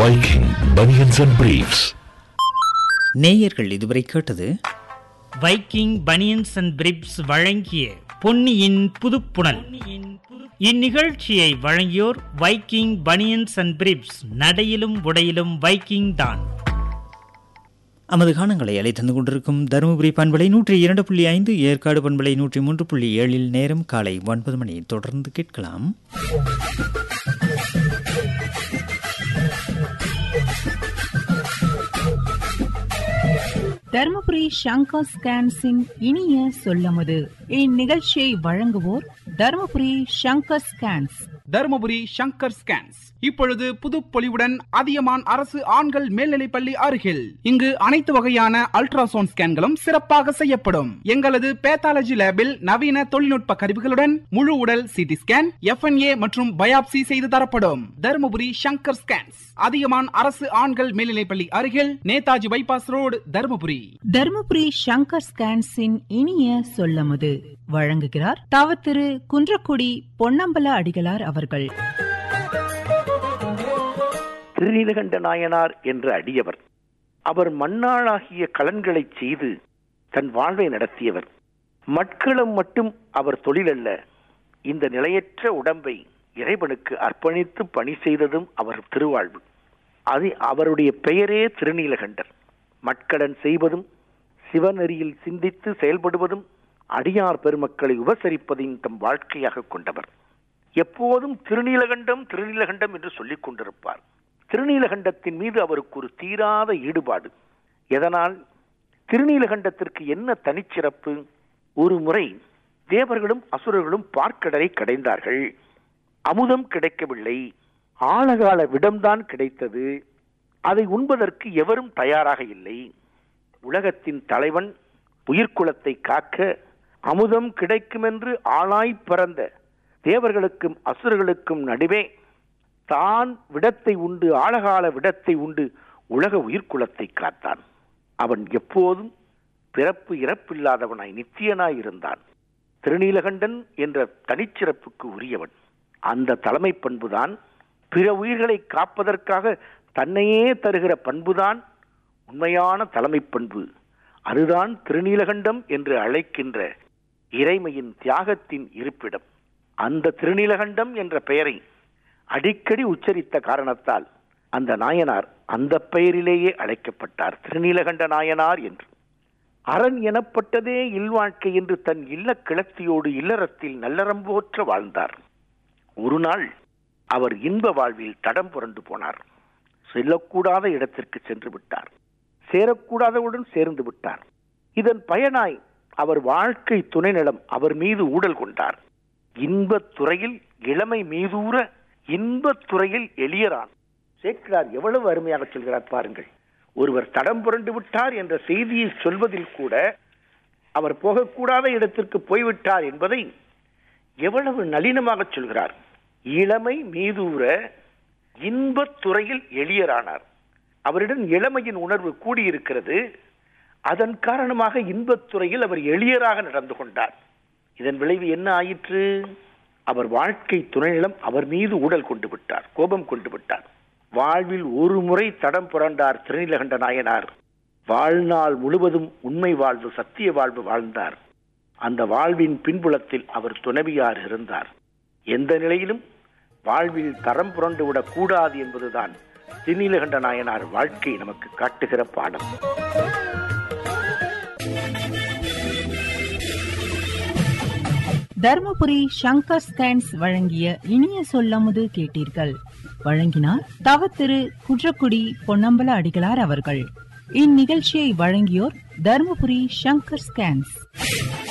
Viking Bunions and Briefs. நேயர்கள் இதுவரை கேட்டது வைக்கிங் பனியன்ஸ் அண்ட் பிரிப்ஸ் வழங்கிய பொன்னியின் புதுப்புணல் இந்நிகழ்ச்சியை வழங்கியோர் வைக்கிங் பனியன்ஸ் அண்ட் பிரிப்ஸ் நடையிலும் உடையிலும் வைக்கிங் தான் நமது காணங்களை அலை தந்து கொண்டிருக்கும் தருமபுரி பண்பலை நூற்றி இரண்டு புள்ளி ஐந்து ஏற்காடு பண்பலை நூற்றி மூன்று புள்ளி ஏழில் நேரம் காலை ஒன்பது மணி தொடர்ந்து கேட்கலாம் தர்மபுரி சங்கர் ஸ்கேன்ஸின் இனிய சொல்லமுது இந்நிகழ்ச்சியை வழங்குவோர் தர்மபுரி சங்கர் ஸ்கேன்ஸ் தருமபுரி சங்கர் ஸ்கேன்ஸ் இப்பொழுது புதுப்பொலிவுடன் அதியமான் அரசு ஆண்கள் மேல்நிலைப்பள்ளி அருகில் இங்கு அனைத்து வகையான அல்ட்ராசவுண்ட் ஸ்கேன்களும் சிறப்பாக செய்யப்படும் எங்களது பேத்தாலஜி லேபில் நவீன தொழில்நுட்ப கருவிகளுடன் முழு உடல் சிடி ஸ்கேன் எஃப்என்ஏ மற்றும் பயாப்சி செய்து தரப்படும் தருமபுரி சங்கர் ஸ்கேன்ஸ் அதியமான் அரசு ஆண்கள் மேல்நிலைப்பள்ளி அருகில் நேதாஜி பைபாஸ் ரோடு தருமபுரி தர்மபுரி சங்கர் ஸ்கேன்ஸின் இனிய சொல்லமுது வழங்குகிறார் தவ திரு குன்றக்குடி பொன்னம்பல அடிகளார் அவர்கள் திருநீலகண்ட நாயனார் என்ற அடியவர் அவர் மண்ணாளாகிய கலன்களைச் செய்து தன் வாழ்வை நடத்தியவர் மட்களம் மட்டும் அவர் தொழிலல்ல இந்த நிலையற்ற உடம்பை இறைவனுக்கு அர்ப்பணித்து பணி செய்ததும் அவர் திருவாழ்வு அது அவருடைய பெயரே திருநீலகண்டர் மட்கடன் செய்வதும் சிவநெறியில் சிந்தித்து செயல்படுவதும் அடியார் பெருமக்களை உபசரிப்பதையும் தம் வாழ்க்கையாக கொண்டவர் எப்போதும் திருநீலகண்டம் திருநீலகண்டம் என்று சொல்லிக் கொண்டிருப்பார் திருநீலகண்டத்தின் மீது அவருக்கு ஒரு தீராத ஈடுபாடு எதனால் திருநீலகண்டத்திற்கு என்ன தனிச்சிறப்பு ஒரு முறை தேவர்களும் அசுரர்களும் பார்க்கடலை கடைந்தார்கள் அமுதம் கிடைக்கவில்லை ஆழகால விடம்தான் கிடைத்தது அதை உண்பதற்கு எவரும் தயாராக இல்லை உலகத்தின் தலைவன் உயிர்க்குலத்தை காக்க அமுதம் கிடைக்குமென்று ஆளாய் பிறந்த தேவர்களுக்கும் அசுரர்களுக்கும் நடுவே தான் விடத்தை உண்டு ஆழகால விடத்தை உண்டு உலக உயிர்க்குலத்தை காத்தான் அவன் எப்போதும் பிறப்பு இறப்பில்லாதவனாய் நித்தியனாய் இருந்தான் திருநீலகண்டன் என்ற தனிச்சிறப்புக்கு உரியவன் அந்த தலைமை பண்புதான் பிற உயிர்களை காப்பதற்காக தன்னையே தருகிற பண்புதான் உண்மையான தலைமை பண்பு அதுதான் திருநீலகண்டம் என்று அழைக்கின்ற இறைமையின் தியாகத்தின் இருப்பிடம் அந்த திருநீலகண்டம் என்ற பெயரை அடிக்கடி உச்சரித்த காரணத்தால் அந்த நாயனார் அந்த பெயரிலேயே அழைக்கப்பட்டார் திருநீலகண்ட நாயனார் என்று அரண் எனப்பட்டதே இல்வாழ்க்கை என்று தன் இல்ல கிளத்தியோடு இல்லறத்தில் நல்லறம்போற்ற வாழ்ந்தார் ஒரு நாள் அவர் இன்ப வாழ்வில் தடம் புரண்டு போனார் செல்லக்கூடாத இடத்திற்கு சென்று விட்டார் சேரக்கூடாதவுடன் சேர்ந்து விட்டார் இதன் பயனாய் அவர் வாழ்க்கை துணை நிலம் அவர் மீது ஊடல் கொண்டார் இன்பத் துறையில் இளமை மீதூர இன்பத் துறையில் எளியரான் சேக்கிரார் எவ்வளவு அருமையாக சொல்கிறார் பாருங்கள் ஒருவர் தடம் புரண்டு விட்டார் என்ற செய்தியை சொல்வதில் கூட அவர் போகக்கூடாத இடத்திற்கு போய்விட்டார் என்பதை எவ்வளவு நளினமாக சொல்கிறார் இளமை மீதூர இன்பத் துறையில் எளியரானார் அவரிடம் இளமையின் உணர்வு கூடியிருக்கிறது அதன் காரணமாக இன்பத் துறையில் அவர் எளியராக நடந்து கொண்டார் இதன் விளைவு என்ன ஆயிற்று அவர் வாழ்க்கை துணைநிலம் அவர் மீது ஊடல் கொண்டு விட்டார் கோபம் கொண்டு விட்டார் வாழ்வில் ஒரு முறை தடம் புரண்டார் திருநீலகண்ட நாயனார் வாழ்நாள் முழுவதும் உண்மை வாழ்வு சத்திய வாழ்வு வாழ்ந்தார் அந்த வாழ்வின் பின்புலத்தில் அவர் துணைவியார் இருந்தார் எந்த நிலையிலும் வாழ்வில் தரம் புரண்டு விடக் கூடாது என்பதுதான் திருநீலகண்ட நாயனார் வாழ்க்கை நமக்கு காட்டுகிற பாடம் தர்மபுரி சங்கர் ஸ்கேன்ஸ் வழங்கிய இனிய சொல்லமுது கேட்டீர்கள் வழங்கினார் தவ திரு குன்றக்குடி பொன்னம்பல அடிகளார் அவர்கள் இந்நிகழ்ச்சியை வழங்கியோர் தர்மபுரி சங்கர் ஸ்கேன்ஸ்